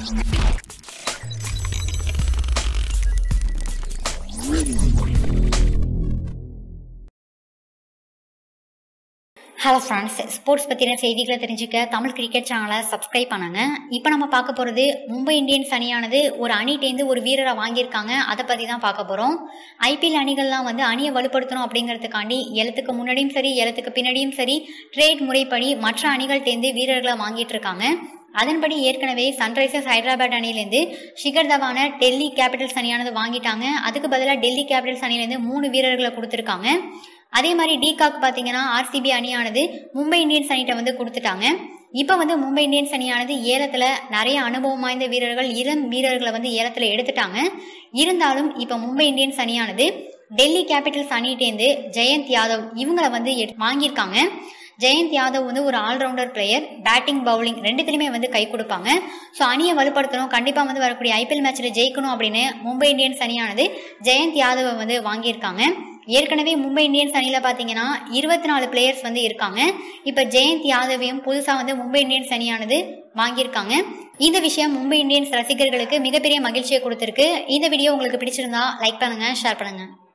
hello friends sports பற்றின செய்திகளை தெரிஞ்சுக்க தமிழ் கிரிக்கெட் சேனலை சப்ஸ்கிரைப் பண்ணுங்க இப்போ நம்ம பார்க்க போகிறது மும்பை இந்தியன்ஸ் அணியானது ஒரு அணிட்டேந்து ஒரு வீரரை வாங்கியிருக்காங்க அதை பற்றி தான் பார்க்க போகிறோம் ஐபிஎல் அணிகள்லாம் வந்து அணியை வலுப்படுத்தணும் அப்படிங்கிறதுக்காண்டி எழுத்துக்கு முன்னாடியும் சரி எழுத்துக்கு பின்னாடியும் சரி ட்ரேட் முறைப்படி மற்ற அணிகள்டேந்து வீரர்களை வாங்கிட்டு இருக்காங்க அதன்படி ஏற்கனவே சன்ரைசர்ஸ் ஹைதராபாத் அணியிலேருந்து ஷிகர் தவானை டெல்லி கேபிட்டல்ஸ் அணியானது வாங்கிட்டாங்க அதுக்கு பதிலாக டெல்லி கேபிட்டல்ஸ் அணியிலேருந்து மூணு வீரர்களை கொடுத்துருக்காங்க அதே மாதிரி டிகாக் பார்த்தீங்கன்னா ஆர்சிபி அணியானது மும்பை இந்தியன்ஸ் அணிகிட்ட வந்து கொடுத்துட்டாங்க இப்போ வந்து மும்பை இந்தியன்ஸ் அணியானது ஏலத்தில் நிறைய அனுபவம் வாய்ந்த வீரர்கள் இளம் வீரர்களை வந்து ஏலத்தில் எடுத்துட்டாங்க இருந்தாலும் இப்போ மும்பை இந்தியன்ஸ் அணியானது டெல்லி கேபிட்டல்ஸ் அணிகிட்டேருந்து ஜெயந்த் யாதவ் இவங்களை வந்து எடு- வாங்கியிருக்காங்க ஜெயந்த் யாதவ் வந்து ஒரு ஆல்ரவுண்டர் பிளேயர் பேட்டிங் பவுலிங் ரெண்டுத்துலையுமே வந்து கை கொடுப்பாங்க ஸோ அணியை வலுப்படுத்தணும் கண்டிப்பாக வந்து வரக்கூடிய ஐபிஎல் மேட்ச்சில் ஜெயிக்கணும் அப்படின்னு மும்பை இந்தியன்ஸ் அணியானது ஜெயந்த் யாதவை வந்து வாங்கியிருக்காங்க ஏற்கனவே மும்பை இந்தியன்ஸ் அணியில் பார்த்தீங்கன்னா இருபத்தி நாலு பிளேயர்ஸ் வந்து இருக்காங்க இப்போ ஜெயந்த் யாதவையும் புதுசாக வந்து மும்பை இந்தியன்ஸ் அணியானது வாங்கியிருக்காங்க இந்த விஷயம் மும்பை இந்தியன்ஸ் ரசிகர்களுக்கு மிகப்பெரிய மகிழ்ச்சியை கொடுத்துருக்கு இந்த வீடியோ உங்களுக்கு பிடிச்சிருந்தா லைக் பண்ணுங்க ஷேர் பண்ணுங்க